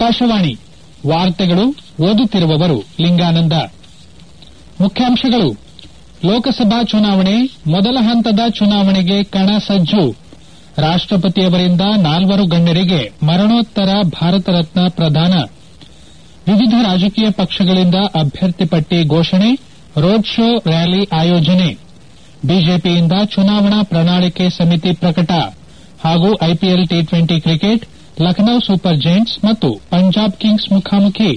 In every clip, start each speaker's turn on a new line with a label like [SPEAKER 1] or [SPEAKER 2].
[SPEAKER 1] ಆಕಾಶವಾಣಿ ವಾರ್ತೆಗಳು ಓದುತ್ತಿರುವವರು ಲಿಂಗಾನಂದ ಮುಖ್ಯಾಂಶಗಳು ಲೋಕಸಭಾ ಚುನಾವಣೆ ಮೊದಲ ಹಂತದ ಚುನಾವಣೆಗೆ ಕಣ ಸಜ್ಜು ರಾಷ್ಟಪತಿಯವರಿಂದ ನಾಲ್ವರು ಗಣ್ಯರಿಗೆ ಮರಣೋತ್ತರ ಭಾರತ ರತ್ನ ಪ್ರದಾನ ವಿವಿಧ ರಾಜಕೀಯ ಪಕ್ಷಗಳಿಂದ ಅಭ್ಯರ್ಥಿ ಪಟ್ಟಿ ಘೋಷಣೆ ರೋಡ್ ಶೋ ರ್ಯಾಲಿ ಆಯೋಜನೆ ಬಿಜೆಪಿಯಿಂದ ಚುನಾವಣಾ ಪ್ರಣಾಳಿಕೆ ಸಮಿತಿ ಪ್ರಕಟ ಹಾಗೂ IPL T twenty cricket Lucknow Super Giants ಮತ್ತು ಪಂಜಾಬ್ ಕಿಂಗ್ಸ್ ಮುಖಾಮುಖಿ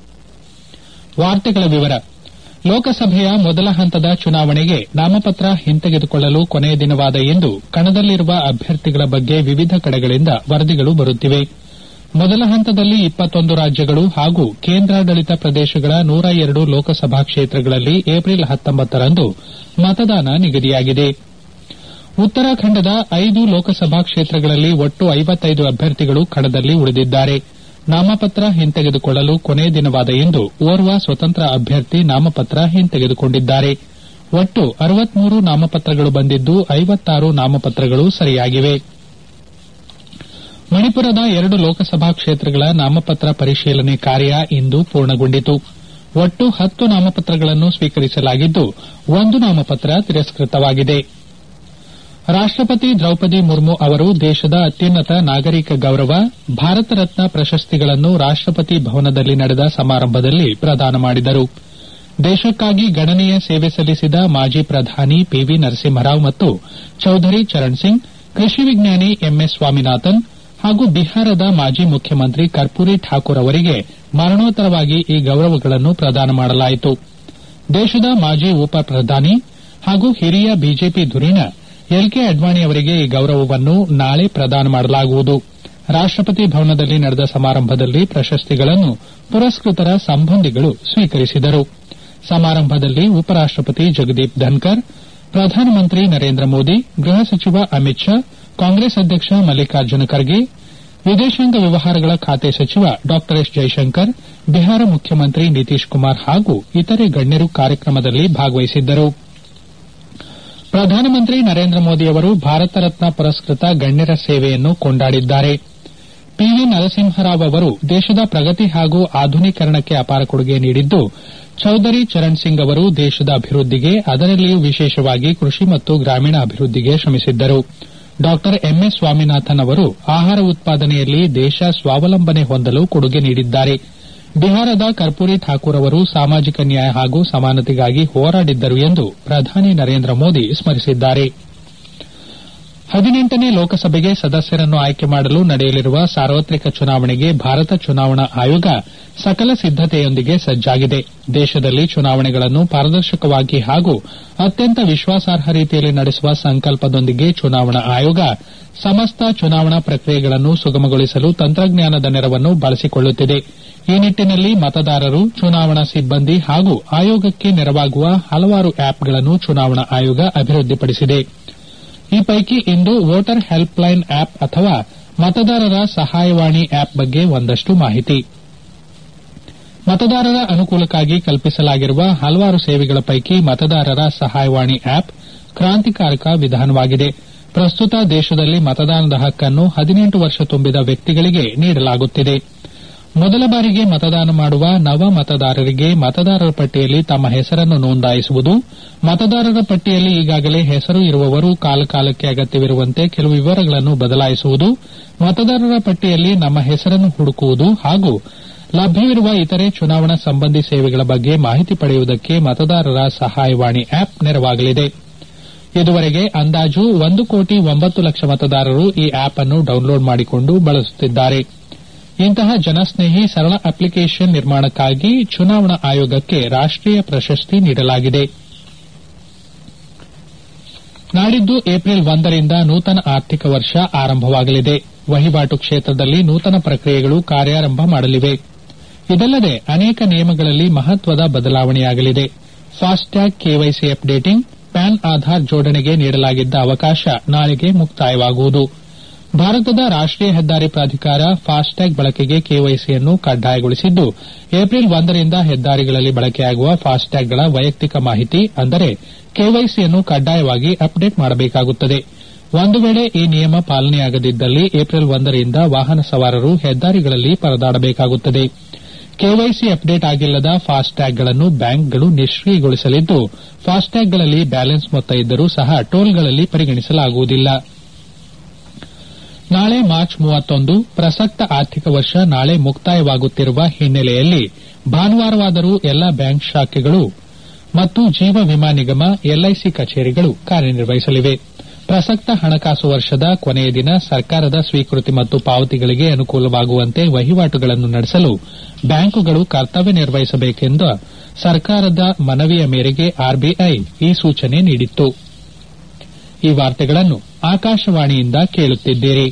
[SPEAKER 1] ಲೋಕಸಭೆಯ ಮೊದಲ ಹಂತದ ಚುನಾವಣೆಗೆ ನಾಮಪತ್ರ ಹಿಂತೆಗೆದುಕೊಳ್ಳಲು ಕೊನೆಯ ದಿನವಾದ ಇಂದು ಕಣದಲ್ಲಿರುವ ಅಭ್ಯರ್ಥಿಗಳ ಬಗ್ಗೆ ವಿವಿಧ ಕಡೆಗಳಿಂದ ವರದಿಗಳು ಬರುತ್ತಿವೆ ಮೊದಲ ಹಂತದಲ್ಲಿ ಇಪ್ಪತ್ತೊಂದು ರಾಜ್ಯಗಳು ಹಾಗೂ ಕೇಂದ್ರಾಡಳಿತ ಪ್ರದೇಶಗಳ ನೂರ ಎರಡು ಲೋಕಸಭಾ ಕ್ಷೇತ್ರಗಳಲ್ಲಿ ಏಪ್ರಿಲ್ ಹತ್ತೊಂಬತ್ತರಂದು ಮತದಾನ ನಿಗದಿಯಾಗಿದೆ ಉತ್ತರಾಖಂಡದ ಐದು ಲೋಕಸಭಾ ಕ್ಷೇತ್ರಗಳಲ್ಲಿ ಒಟ್ಟು ಐವತ್ತೈದು ಅಭ್ಯರ್ಥಿಗಳು ಕಣದಲ್ಲಿ ಉಳಿದಿದ್ದಾರೆ ನಾಮಪತ್ರ ಹಿಂತೆಗೆದುಕೊಳ್ಳಲು ಕೊನೆಯ ದಿನವಾದ ಇಂದು ಓರ್ವ ಸ್ವತಂತ್ರ ಅಭ್ಯರ್ಥಿ ನಾಮಪತ್ರ ಹಿಂತೆಗೆದುಕೊಂಡಿದ್ದಾರೆ ಒಟ್ಟು ಅರವತ್ಮೂರು ನಾಮಪತ್ರಗಳು ಬಂದಿದ್ದು ಐವತ್ತಾರು ನಾಮಪತ್ರಗಳು ಸರಿಯಾಗಿವೆ ಮಣಿಪುರದ ಎರಡು ಲೋಕಸಭಾ ಕ್ಷೇತ್ರಗಳ ನಾಮಪತ್ರ ಪರಿಶೀಲನೆ ಕಾರ್ಯ ಇಂದು ಪೂರ್ಣಗೊಂಡಿತು ಒಟ್ಟು ಹತ್ತು ನಾಮಪತ್ರಗಳನ್ನು ಸ್ವೀಕರಿಸಲಾಗಿದ್ದು ಒಂದು ನಾಮಪತ್ರ ತಿರಸ್ಕೃತವಾಗಿದೆ ರಾಷ್ಟಪತಿ ದ್ರೌಪದಿ ಮುರ್ಮು ಅವರು ದೇಶದ ಅತ್ಯುನ್ನತ ನಾಗರಿಕ ಗೌರವ ಭಾರತ ರತ್ನ ಪ್ರಶಸ್ತಿಗಳನ್ನು ರಾಷ್ಟಪತಿ ಭವನದಲ್ಲಿ ನಡೆದ ಸಮಾರಂಭದಲ್ಲಿ ಪ್ರದಾನ ಮಾಡಿದರು ದೇಶಕ್ಕಾಗಿ ಗಣನೀಯ ಸೇವೆ ಸಲ್ಲಿಸಿದ ಮಾಜಿ ಪ್ರಧಾನಿ ಪಿವಿ ನರಸಿಂಹರಾವ್ ಮತ್ತು ಚೌಧರಿ ಚರಣ್ ಸಿಂಗ್ ಕೃಷಿ ವಿಜ್ಞಾನಿ ಎಂಎಸ್ ಸ್ವಾಮಿನಾಥನ್ ಹಾಗೂ ಬಿಹಾರದ ಮಾಜಿ ಮುಖ್ಯಮಂತ್ರಿ ಕರ್ಪೂರಿ ಠಾಕೂರ್ ಅವರಿಗೆ ಮರಣೋತ್ತರವಾಗಿ ಈ ಗೌರವಗಳನ್ನು ಪ್ರದಾನ ಮಾಡಲಾಯಿತು ದೇಶದ ಮಾಜಿ ಉಪ ಪ್ರಧಾನಿ ಹಾಗೂ ಹಿರಿಯ ಬಿಜೆಪಿ ಧುರೀಣ ಎಲ್ಕೆ ಅಡ್ವಾಣಿ ಅವರಿಗೆ ಈ ಗೌರವವನ್ನು ನಾಳೆ ಪ್ರದಾನ ಮಾಡಲಾಗುವುದು ರಾಷ್ಟಪತಿ ಭವನದಲ್ಲಿ ನಡೆದ ಸಮಾರಂಭದಲ್ಲಿ ಪ್ರಶಸ್ತಿಗಳನ್ನು ಪುರಸ್ಕೃತರ ಸಂಬಂಧಿಗಳು ಸ್ವೀಕರಿಸಿದರು ಸಮಾರಂಭದಲ್ಲಿ ಉಪರಾಷ್ಟಪತಿ ಜಗದೀಪ್ ಧನ್ಕರ್ ಪ್ರಧಾನಮಂತ್ರಿ ನರೇಂದ್ರ ಮೋದಿ ಗೃಹ ಸಚಿವ ಅಮಿತ್ ಶಾ ಕಾಂಗ್ರೆಸ್ ಅಧ್ಯಕ್ಷ ಮಲ್ಲಿಕಾರ್ಜುನ ಖರ್ಗೆ ವಿದೇಶಾಂಗ ವ್ಯವಹಾರಗಳ ಖಾತೆ ಸಚಿವ ಡಾ ಎಸ್ ಜೈಶಂಕರ್ ಬಿಹಾರ ಮುಖ್ಯಮಂತ್ರಿ ನಿತೀಶ್ ಕುಮಾರ್ ಹಾಗೂ ಇತರೆ ಗಣ್ಯರು ಕಾರ್ಯಕ್ರಮದಲ್ಲಿ ಭಾಗವಹಿಸಿದ್ದರು ಪ್ರಧಾನಮಂತ್ರಿ ನರೇಂದ್ರ ಮೋದಿ ಅವರು ಭಾರತ ರತ್ನ ಪುರಸ್ಕೃತ ಗಣ್ಯರ ಸೇವೆಯನ್ನು ಕೊಂಡಾಡಿದ್ದಾರೆ ಪಿವಿ ನರಸಿಂಹರಾವ್ ಅವರು ದೇಶದ ಪ್ರಗತಿ ಹಾಗೂ ಆಧುನೀಕರಣಕ್ಕೆ ಅಪಾರ ಕೊಡುಗೆ ನೀಡಿದ್ದು ಚೌಧರಿ ಚರಣ್ ಸಿಂಗ್ ಅವರು ದೇಶದ ಅಭಿವೃದ್ದಿಗೆ ಅದರಲ್ಲಿಯೂ ವಿಶೇಷವಾಗಿ ಕೃಷಿ ಮತ್ತು ಗ್ರಾಮೀಣ ಅಭಿವೃದ್ದಿಗೆ ಶ್ರಮಿಸಿದ್ದರು ಡಾ ಎಂಎಸ್ ಸ್ವಾಮಿನಾಥನ್ ಅವರು ಆಹಾರ ಉತ್ಪಾದನೆಯಲ್ಲಿ ದೇಶ ಸ್ವಾವಲಂಬನೆ ಹೊಂದಲು ಕೊಡುಗೆ ನೀಡಿದ್ದಾರೆ ಬಿಹಾರದ ಕರ್ಪೂರಿ ಠಾಕೂರ್ ಅವರು ಸಾಮಾಜಿಕ ನ್ಯಾಯ ಹಾಗೂ ಸಮಾನತೆಗಾಗಿ ಹೋರಾಡಿದ್ದರು ಎಂದು ಪ್ರಧಾನಿ ನರೇಂದ್ರ ಮೋದಿ ಸ್ಮರಿಸಿದ್ದಾರೆ ಹದಿನೆಂಟನೇ ಲೋಕಸಭೆಗೆ ಸದಸ್ಯರನ್ನು ಆಯ್ಕೆ ಮಾಡಲು ನಡೆಯಲಿರುವ ಸಾರ್ವತ್ರಿಕ ಚುನಾವಣೆಗೆ ಭಾರತ ಚುನಾವಣಾ ಆಯೋಗ ಸಕಲ ಸಿದ್ದತೆಯೊಂದಿಗೆ ಸಜ್ಜಾಗಿದೆ ದೇಶದಲ್ಲಿ ಚುನಾವಣೆಗಳನ್ನು ಪಾರದರ್ಶಕವಾಗಿ ಹಾಗೂ ಅತ್ಯಂತ ವಿಶ್ವಾಸಾರ್ಹ ರೀತಿಯಲ್ಲಿ ನಡೆಸುವ ಸಂಕಲ್ಪದೊಂದಿಗೆ ಚುನಾವಣಾ ಆಯೋಗ ಸಮಸ್ತ ಚುನಾವಣಾ ಪ್ರಕ್ರಿಯೆಗಳನ್ನು ಸುಗಮಗೊಳಿಸಲು ತಂತ್ರಜ್ಞಾನದ ನೆರವನ್ನು ಬಳಸಿಕೊಳ್ಳುತ್ತಿದೆ ಈ ನಿಟ್ಟಿನಲ್ಲಿ ಮತದಾರರು ಚುನಾವಣಾ ಸಿಬ್ಬಂದಿ ಹಾಗೂ ಆಯೋಗಕ್ಕೆ ನೆರವಾಗುವ ಹಲವಾರು ಆಪ್ಗಳನ್ನು ಚುನಾವಣಾ ಆಯೋಗ ಅಭಿವೃದ್ದಿಪಡಿಸಿದೆ ಈ ಪೈಕಿ ಇಂದು ವೋಟರ್ ಹೆಲ್ಪ್ಲೈನ್ ಆಪ್ ಅಥವಾ ಮತದಾರರ ಸಹಾಯವಾಣಿ ಆಪ್ ಬಗ್ಗೆ ಒಂದಷ್ಟು ಮಾಹಿತಿ ಮತದಾರರ ಅನುಕೂಲಕ್ಕಾಗಿ ಕಲ್ಪಿಸಲಾಗಿರುವ ಹಲವಾರು ಸೇವೆಗಳ ಪೈಕಿ ಮತದಾರರ ಸಹಾಯವಾಣಿ ಆಪ್ ಕ್ರಾಂತಿಕಾರಕ ವಿಧಾನವಾಗಿದೆ ಪ್ರಸ್ತುತ ದೇಶದಲ್ಲಿ ಮತದಾನದ ಹಕ್ಕನ್ನು ಹದಿನೆಂಟು ವರ್ಷ ತುಂಬಿದ ವ್ಯಕ್ತಿಗಳಿಗೆ ನೀಡಲಾಗುತ್ತಿದೆ ಮೊದಲ ಬಾರಿಗೆ ಮತದಾನ ಮಾಡುವ ನವ ಮತದಾರರಿಗೆ ಮತದಾರರ ಪಟ್ಟಿಯಲ್ಲಿ ತಮ್ಮ ಹೆಸರನ್ನು ನೋಂದಾಯಿಸುವುದು ಮತದಾರರ ಪಟ್ಟಿಯಲ್ಲಿ ಈಗಾಗಲೇ ಹೆಸರು ಇರುವವರು ಕಾಲಕಾಲಕ್ಕೆ ಅಗತ್ಯವಿರುವಂತೆ ಕೆಲವು ವಿವರಗಳನ್ನು ಬದಲಾಯಿಸುವುದು ಮತದಾರರ ಪಟ್ಟಿಯಲ್ಲಿ ನಮ್ಮ ಹೆಸರನ್ನು ಹುಡುಕುವುದು ಹಾಗೂ ಲಭ್ಯವಿರುವ ಇತರೆ ಚುನಾವಣಾ ಸಂಬಂಧಿ ಸೇವೆಗಳ ಬಗ್ಗೆ ಮಾಹಿತಿ ಪಡೆಯುವುದಕ್ಕೆ ಮತದಾರರ ಸಹಾಯವಾಣಿ ಆಪ್ ನೆರವಾಗಲಿದೆ ಇದುವರೆಗೆ ಅಂದಾಜು ಒಂದು ಕೋಟಿ ಒಂಬತ್ತು ಲಕ್ಷ ಮತದಾರರು ಈ ಆಪ್ ಅನ್ನು ಡೌನ್ಲೋಡ್ ಮಾಡಿಕೊಂಡು ಬಳಸುತ್ತಿದ್ದಾರೆ ಇಂತಹ ಜನಸ್ನೇಹಿ ಸರಳ ಅಪ್ಲಿಕೇಷನ್ ನಿರ್ಮಾಣಕ್ಕಾಗಿ ಚುನಾವಣಾ ಆಯೋಗಕ್ಕೆ ರಾಷ್ಟೀಯ ಪ್ರಶಸ್ತಿ ನೀಡಲಾಗಿದೆ ನಾಡಿದ್ದು ಏಪ್ರಿಲ್ ಒಂದರಿಂದ ನೂತನ ಆರ್ಥಿಕ ವರ್ಷ ಆರಂಭವಾಗಲಿದೆ ವಹಿವಾಟು ಕ್ಷೇತ್ರದಲ್ಲಿ ನೂತನ ಪ್ರಕ್ರಿಯೆಗಳು ಕಾರ್ಯಾರಂಭ ಮಾಡಲಿವೆ ಇದಲ್ಲದೆ ಅನೇಕ ನಿಯಮಗಳಲ್ಲಿ ಮಹತ್ವದ ಬದಲಾವಣೆಯಾಗಲಿದೆ FASTag KYC updating PAN Aadhaar ಜೋಡಣೆಗೆ ನೀಡಲಾಗಿದ್ದ ಅವಕಾಶ ನಾಳೆಗೆ ಮುಕ್ತಾಯವಾಗುವುದು ಭಾರತದ ರಾಷ್ಟೀಯ ಹೆದ್ದಾರಿ ಪ್ರಾಧಿಕಾರ ಫಾಸ್ಟ್ಟ್ಯಾಗ್ ಬಳಕೆಗೆ ಕೆವೈಸಿಯನ್ನು ಕಡ್ಡಾಯಗೊಳಿಸಿದ್ದು ಏಪ್ರಿಲ್ ಒಂದರಿಂದ ಹೆದ್ದಾರಿಗಳಲ್ಲಿ ಬಳಕೆಯಾಗುವ ಫಾಸ್ಟ್ಟ್ಯಾಗ್ಗಳ ವೈಯಕ್ತಿಕ ಮಾಹಿತಿ ಅಂದರೆ ಕೆವೈಸಿಯನ್ನು ಕಡ್ಡಾಯವಾಗಿ ಅಪ್ಡೇಟ್ ಮಾಡಬೇಕಾಗುತ್ತದೆ ಒಂದು ವೇಳೆ ಈ ನಿಯಮ ಪಾಲನೆಯಾಗದಿದ್ದಲ್ಲಿ ಏಪ್ರಿಲ್ ಒಂದರಿಂದ ವಾಹನ ಸವಾರರು ಹೆದ್ದಾರಿಗಳಲ್ಲಿ ಪರದಾಡಬೇಕಾಗುತ್ತದೆ ಕೆವೈಸಿ ಅಪ್ಡೇಟ್ ಆಗಿಲ್ಲದ ಫಾಸ್ಟ್ಯಾಗ್ಗಳನ್ನು ಬ್ಯಾಂಕ್ಗಳು ನಿಷ್ಕಿಯಗೊಳಿಸಲಿದ್ದು ಫಾಸ್ಟ್ಯಾಗ್ಗಳಲ್ಲಿ ಬ್ಯಾಲೆನ್ಸ್ ಮೊತ್ತ ಇದ್ದರೂ ಸಹ ಟೋಲ್ಗಳಲ್ಲಿ ಪರಿಗಣಿಸಲಾಗುವುದಿಲ್ಲ ನಾಳೆ ಮಾರ್ಚ್ ಮೂವತ್ತೊಂದು ಪ್ರಸಕ್ತ ಆರ್ಥಿಕ ವರ್ಷ ನಾಳೆ ಮುಕ್ತಾಯವಾಗುತ್ತಿರುವ ಹಿನ್ನೆಲೆಯಲ್ಲಿ ಭಾನುವಾರವಾದರೂ ಎಲ್ಲಾ ಬ್ಯಾಂಕ್ ಶಾಖೆಗಳು ಮತ್ತು ಜೀವ ವಿಮಾ ನಿಗಮ ಎಲ್ಐಸಿ ಕಚೇರಿಗಳು ಕಾರ್ಯನಿರ್ವಹಿಸಲಿವೆ ಪ್ರಸಕ್ತ ಹಣಕಾಸು ವರ್ಷದ ಕೊನೆಯ ದಿನ ಸರ್ಕಾರದ ಸ್ವೀಕೃತಿ ಮತ್ತು ಪಾವತಿಗಳಿಗೆ ಅನುಕೂಲವಾಗುವಂತೆ ವಹಿವಾಟುಗಳನ್ನು ನಡೆಸಲು ಬ್ಯಾಂಕುಗಳು ಕರ್ತವ್ಯ ನಿರ್ವಹಿಸಬೇಕೆಂದ ಸರ್ಕಾರದ ಮನವಿಯ ಮೇರೆಗೆ ಆರ್ಬಿಐ ಈ ಸೂಚನೆ ನೀಡಿತ್ತು ಈ ವಾರ್ತೆಗಳನ್ನು ಆಕಾಶವಾಣಿಯಿಂದ ಕೇಳುತ್ತಿದ್ದೀರಿ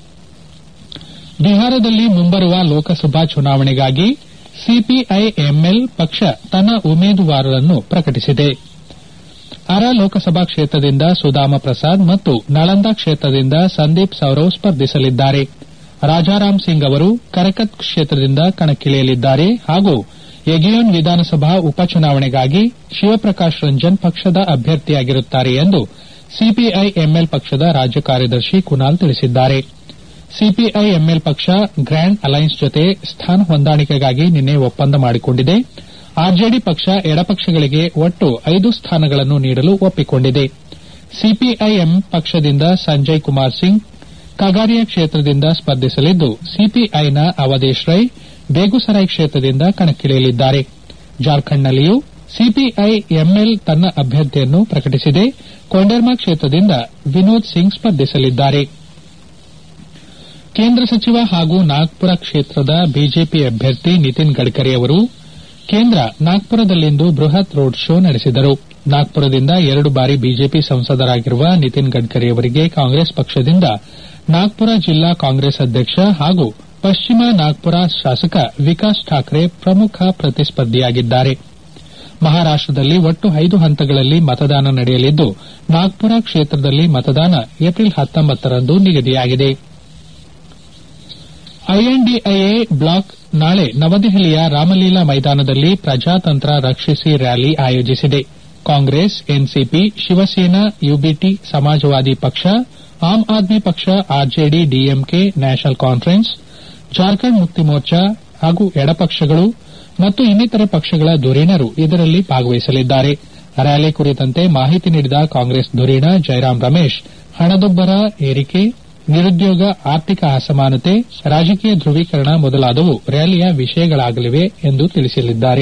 [SPEAKER 1] ಬಿಹಾರದಲ್ಲಿ ಮುಂಬರುವ ಲೋಕಸಭಾ ಚುನಾವಣೆಗಾಗಿ ಸಿಪಿಐಎಂಎಲ್ ಪಕ್ಷ ತನ್ನ ಉಮೇದುವಾರರನ್ನು ಪ್ರಕಟಿಸಿದೆ ಅರ ಲೋಕಸಭಾ ಕ್ಷೇತ್ರದಿಂದ ಸುದಾಮ ಪ್ರಸಾದ್ ಮತ್ತು ನಳಂದ ಕ್ಷೇತ್ರದಿಂದ ಸಂದೀಪ್ ಸೌರವ್ ಸ್ಪರ್ಧಿಸಲಿದ್ದಾರೆ ರಾಜಾರಾಮ್ ಸಿಂಗ್ ಅವರು ಕರಕತ್ ಕ್ಷೇತ್ರದಿಂದ ಕಣಕ್ಕಿಳಿಯಲಿದ್ದಾರೆ ಹಾಗೂ ಯಗಿಯೋನ್ ವಿಧಾನಸಭಾ ಉಪಚುನಾವಣೆಗಾಗಿ ಶಿವಪ್ರಕಾಶ್ ರಂಜನ್ ಪಕ್ಷದ ಅಭ್ಯರ್ಥಿಯಾಗಿರುತ್ತಾರೆ ಎಂದು ಸಿಪಿಐಎಂಎಲ್ ಪಕ್ಷದ ರಾಜ್ಯ ಕಾರ್ಯದರ್ಶಿ ಕುನಾಲ್ ತಿಳಿಸಿದ್ದಾರೆ ಸಿಪಿಐಎಂಎಲ್ ಪಕ್ಷ ಗ್ರ್ಯಾಂಡ್ ಅಲೈನ್ಸ್ ಜೊತೆ ಸ್ಥಾನ ಹೊಂದಾಣಿಕೆಗಾಗಿ ನಿನ್ನೆ ಒಪ್ಪಂದ ಮಾಡಿಕೊಂಡಿದೆ ಆರ್ಜೆಡಿ ಪಕ್ಷ ಎಡಪಕ್ಷಗಳಿಗೆ ಒಟ್ಟು ಐದು ಸ್ಥಾನಗಳನ್ನು ನೀಡಲು ಒಪ್ಪಿಕೊಂಡಿದೆ ಸಿಪಿಐಎಂ ಪಕ್ಷದಿಂದ ಸಂಜಯ್ ಕುಮಾರ್ ಸಿಂಗ್ ಕಗಾರಿಯಾ ಕ್ಷೇತ್ರದಿಂದ ಸ್ಪರ್ಧಿಸಲಿದ್ದು ಸಿಪಿಐನ ಅವಧೇಶ್ ರೈ ಬೇಗುಸರಾಯ್ ಕ್ಷೇತ್ರದಿಂದ ಕಣಕ್ಕಿಳಿಯಲಿದ್ದಾರೆ ಜಾರ್ಖಂಡ್ನಲ್ಲಿಯೂ ಸಿಪಿಐಎಂಎಲ್ ತನ್ನ ಅಭ್ಯರ್ಥಿಯನ್ನು ಪ್ರಕಟಿಸಿದೆ ಕೊಂಡೆರ್ಮಾ ಕ್ಷೇತ್ರದಿಂದ ವಿನೋದ್ ಸಿಂಗ್ ಸ್ಪರ್ಧಿಸಲಿದ್ದಾರೆ ಕೇಂದ್ರ ಸಚಿವ ಹಾಗೂ ನಾಗ್ಪುರ ಕ್ಷೇತ್ರದ ಬಿಜೆಪಿ ಅಭ್ಯರ್ಥಿ ನಿತಿನ್ ಗಡ್ಕರಿ ಅವರು ಕೇಂದ್ರ ನಾಗ್ಪುರದಲ್ಲಿಂದು ಬೃಹತ್ ರೋಡ್ ಶೋ ನಡೆಸಿದರು ನಾಗ್ಪುರದಿಂದ ಎರಡು ಬಾರಿ ಬಿಜೆಪಿ ಸಂಸದರಾಗಿರುವ ನಿತಿನ್ ಗಡ್ಕರಿ ಅವರಿಗೆ ಕಾಂಗ್ರೆಸ್ ಪಕ್ಷದಿಂದ ನಾಗ್ಪುರ ಜಿಲ್ಲಾ ಕಾಂಗ್ರೆಸ್ ಅಧ್ಯಕ್ಷ ಹಾಗೂ ಪಶ್ಚಿಮ ನಾಗ್ಪುರ ಶಾಸಕ ವಿಕಾಸ್ ಠಾಕ್ರೆ ಪ್ರಮುಖ ಪ್ರತಿಸ್ಪರ್ಧಿಯಾಗಿದ್ದಾರೆ ಮಹಾರಾಷ್ಟದಲ್ಲಿ ಒಟ್ಟು ಐದು ಹಂತಗಳಲ್ಲಿ ಮತದಾನ ನಡೆಯಲಿದ್ದು ನಾಗ್ಪುರ ಕ್ಷೇತ್ರದಲ್ಲಿ ಮತದಾನ ಏಪ್ರಿಲ್ ಹತ್ತೊಂಬತ್ತರಂದು ನಿಗದಿಯಾಗಿದೆ ಐಎನ್ಡಿಎ ಬ್ಲಾಕ್ ನಾಳೆ ನವದೆಹಲಿಯ ರಾಮಲೀಲಾ ಮೈದಾನದಲ್ಲಿ ಪ್ರಜಾತಂತ್ರ ರಕ್ಷಿಸಿ ರ್ಯಾಲಿ ಆಯೋಜಿಸಿದೆ ಕಾಂಗ್ರೆಸ್ ಎನ್ಸಿಪಿ ಶಿವಸೇನಾ ಯುಬಿಟಿ ಸಮಾಜವಾದಿ ಪಕ್ಷ ಆಮ್ ಆದ್ಮಿ ಪಕ್ಷ RJD DMK national conference Jharkhand Mukti Morcha ಹಾಗೂ ಎಡಪಕ್ಷಗಳು ಮತ್ತು ಇನ್ನಿತರೆ ಪಕ್ಷಗಳ ಧುರೀಣರು ಇದರಲ್ಲಿ ಭಾಗವಹಿಸಲಿದ್ದಾರೆ ರ್ಯಾಲಿ ಕುರಿತಂತೆ ಮಾಹಿತಿ ನೀಡಿದ ಕಾಂಗ್ರೆಸ್ ಧುರೀಣ ಜಯರಾಮ್ ರಮೇಶ್ ಹಣದುಬ್ಬರ ಏರಿಕೆ ನಿರುದ್ಯೋಗ ಆರ್ಥಿಕ ಅಸಮಾನತೆ ರಾಜಕೀಯ ಧ್ರುವೀಕರಣ ಮೊದಲಾದವು ರ್ಯಾಲಿಯ ವಿಷಯಗಳಾಗಲಿವೆ ಎಂದು ತಿಳಿಸಲಿದ್ದಾರೆ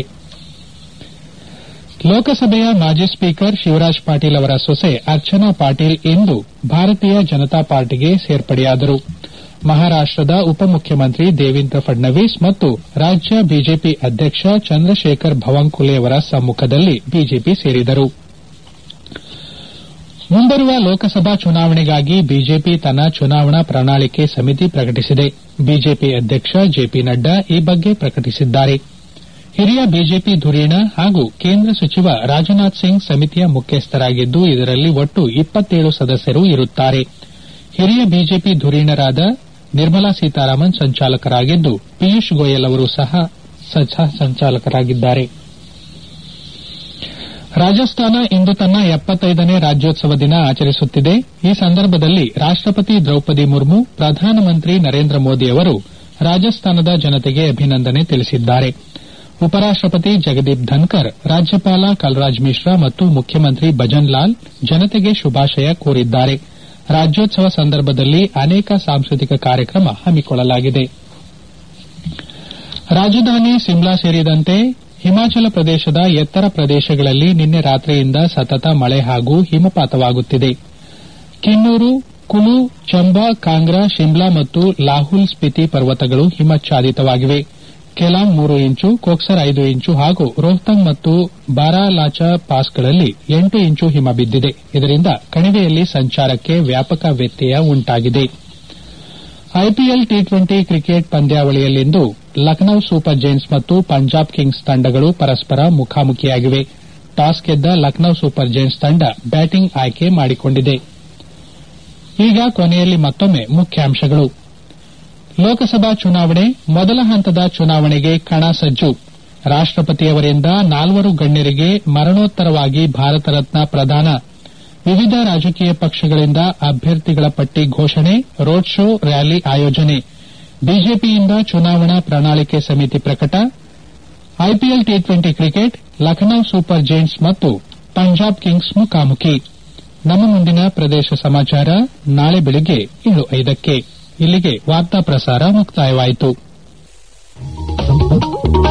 [SPEAKER 1] ಲೋಕಸಭೆಯ ಮಾಜಿ ಸ್ಪೀಕರ್ ಶಿವರಾಜ್ ಪಾಟೀಲ್ ಅವರ ಸೊಸೆ ಅರ್ಚನಾ ಪಾಟೀಲ್ ಇಂದು ಭಾರತೀಯ ಜನತಾ ಪಾರ್ಟಿಗೆ ಸೇರ್ಪಡೆಯಾದರು ಮಹಾರಾಷ್ಟದ ಉಪಮುಖ್ಯಮಂತ್ರಿ ದೇವೇಂದ್ರ ಫಡ್ನವೀಸ್ ಮತ್ತು ರಾಜ್ಯ ಬಿಜೆಪಿ ಅಧ್ಯಕ್ಷ ಚಂದ್ರಶೇಖರ್ ಭವಂಕುಲೆ ಅವರ ಸಮ್ಮುಖದಲ್ಲಿ ಬಿಜೆಪಿ ಸೇರಿದರು ಮುಂಬರುವ ಲೋಕಸಭಾ ಚುನಾವಣೆಗಾಗಿ ಬಿಜೆಪಿ ತನ್ನ ಚುನಾವಣಾ ಪ್ರಣಾಳಿಕೆ ಸಮಿತಿ ಪ್ರಕಟಿಸಿದೆ ಬಿಜೆಪಿ ಅಧ್ಯಕ್ಷ ಜೆಪಿ ನಡ್ಡಾ ಈ ಬಗ್ಗೆ ಪ್ರಕಟಿಸಿದ್ದಾರೆ ಹಿರಿಯ ಬಿಜೆಪಿ ಧುರೀಣ ಹಾಗೂ ಕೇಂದ್ರ ಸಚಿವ ರಾಜನಾಥ್ ಸಿಂಗ್ ಸಮಿತಿಯ ಮುಖ್ಯಸ್ಥರಾಗಿದ್ದು ಇದರಲ್ಲಿ ಒಟ್ಟು ಇಪ್ಪತ್ತೇಳು ಸದಸ್ಯರು ಇರುತ್ತಾರೆ ಹಿರಿಯ ಬಿಜೆಪಿ ಧುರೀಣರಾದ ನಿರ್ಮಲಾ ಸೀತಾರಾಮನ್ ಸಂಚಾಲಕರಾಗಿದ್ದು ಪಿಯೂಷ್ ಗೋಯಲ್ ಅವರು ಸಹ ಸಂಚಾಲಕರಾಗಿದ್ದಾರೆ ರಾಜಸ್ಥಾನ ಇಂದು ತನ್ನ ಎಪ್ಪತ್ತೈದನೇ ರಾಜ್ಯೋತ್ಸವ ದಿನ ಆಚರಿಸುತ್ತಿದೆ ಈ ಸಂದರ್ಭದಲ್ಲಿ ರಾಷ್ಟಪತಿ ದ್ರೌಪದಿ ಮುರ್ಮು ಪ್ರಧಾನಮಂತ್ರಿ ನರೇಂದ್ರ ಮೋದಿ ಅವರು ರಾಜಸ್ಥಾನದ ಜನತೆಗೆ ಅಭಿನಂದನೆ ತಿಳಿಸಿದ್ದಾರೆ ಉಪರಾಷ್ಟಪತಿ ಜಗದೀಪ್ ಧನ್ಕರ್ ರಾಜ್ಯಪಾಲ ಕಲ್ರಾಜ್ ಮಿಶ್ರಾ ಮತ್ತು ಮುಖ್ಯಮಂತ್ರಿ ಭಜನ್ ಲಾಲ್ ಜನತೆಗೆ ಶುಭಾಶಯ ಕೋರಿದ್ದಾರೆ ರಾಜ್ಯೋತ್ಸವ ಸಂದರ್ಭದಲ್ಲಿ ಅನೇಕ ಸಾಂಸ್ಕೃತಿಕ ಕಾರ್ಯಕ್ರಮ ಹಮ್ಮಿಕೊಳ್ಳಲಾಗಿದೆ ರಾಜಧಾನಿ ಸಿಮ್ಲಾ ಸೇರಿದಂತೆ ಹಿಮಾಚಲ ಪ್ರದೇಶದ ಎತ್ತರ ಪ್ರದೇಶಗಳಲ್ಲಿ ನಿನ್ನೆ ರಾತ್ರಿಯಿಂದ ಸತತ ಮಳೆ ಹಾಗೂ ಹಿಮಪಾತವಾಗುತ್ತಿದೆ ಕಿನ್ನೂರು ಕುಲು ಚಂಬಾ ಕಾಂಗ್ರಾ ಶಿಮ್ಲಾ ಮತ್ತು ಲಾಹುಲ್ ಸ್ಪಿತಿ ಪರ್ವತಗಳು ಹಿಮಚ್ಛಾದಿತವಾಗಿವೆ ಕೆಲಾಂಗ್ ಮೂರು ಇಂಚು ಕೊಕ್ಸರ್ ಐದು ಇಂಚು ಹಾಗೂ ರೋಹ್ತಂಗ್ ಮತ್ತು ಬಾರಾಲಾಚಾ ಪಾಸ್ಗಳಲ್ಲಿ ಎಂಟು ಇಂಚು ಹಿಮ ಬಿದ್ದಿದೆ ಇದರಿಂದ ಕಣಿವೆಯಲ್ಲಿ ಸಂಚಾರಕ್ಕೆ ವ್ಯಾಪಕ ವ್ಯತ್ಯಯ ಉಂಟಾಗಿದೆ ಐಪಿಎಲ್ ಟಿ ಟ್ವೆಂಟಿ ಕ್ರಿಕೆಟ್ ಪಂದ್ಯಾವಳಿಯಲ್ಲಿಂದು ಲಖನೌ ಸೂಪರ್ ಜೈಂಟ್ಸ್ ಮತ್ತು ಪಂಜಾಬ್ ಕಿಂಗ್ಸ್ ತಂಡಗಳು ಪರಸ್ಪರ ಮುಖಾಮುಖಿಯಾಗಿವೆ ಟಾಸ್ ಗೆದ್ದ ಲಖನೌ ಸೂಪರ್ ಜೈಂಟ್ಸ್ ತಂಡ ಬ್ಯಾಟಿಂಗ್ ಆಯ್ಕೆ ಮಾಡಿಕೊಂಡಿದೆ ಈಗ ಕೊನೆಯಲ್ಲಿ ಮತ್ತೊಮ್ಮೆ ಮುಖ್ಯಾಂಶಗಳು ಲೋಕಸಭಾ ಚುನಾವಣೆ ಮೊದಲ ಹಂತದ ಚುನಾವಣೆಗೆ ಕಣ ಸಜ್ಜು ರಾಷ್ಟಪತಿಯವರಿಂದ ನಾಲ್ವರು ಗಣ್ಯರಿಗೆ ಮರಣೋತ್ತರವಾಗಿ ಭಾರತ ರತ್ನ ಪ್ರದಾನ ವಿವಿಧ ರಾಜಕೀಯ ಪಕ್ಷಗಳಿಂದ ಅಭ್ಯರ್ಥಿಗಳ ಪಟ್ಟಿ ಘೋಷಣೆ ರೋಡ್ ಶೋ ರ್ಯಾಲಿ ಆಯೋಜನೆ ಬಿಜೆಪಿಯಿಂದ ಚುನಾವಣಾ ಪ್ರಣಾಳಿಕೆ ಸಮಿತಿ ಪ್ರಕಟ IPL T twenty cricket Lucknow Super Giants ಮತ್ತು ಪಂಜಾಬ್ ಕಿಂಗ್ಸ್ ಮುಖಾಮುಖಿ ನಮ್ಮ ಮುಂದಿನ ಪ್ರದೇಶ ಸಮಾಚಾರ ನಾಳೆ ಬೆಳಿಗ್ಗೆ ಏಳು ಐದಕ್ಕೆ ಇಲ್ಲಿಗೆ ವಾರ್ತಾ ಪ್ರಸಾರ ಮುಕ್ತಾಯವಾಯಿತು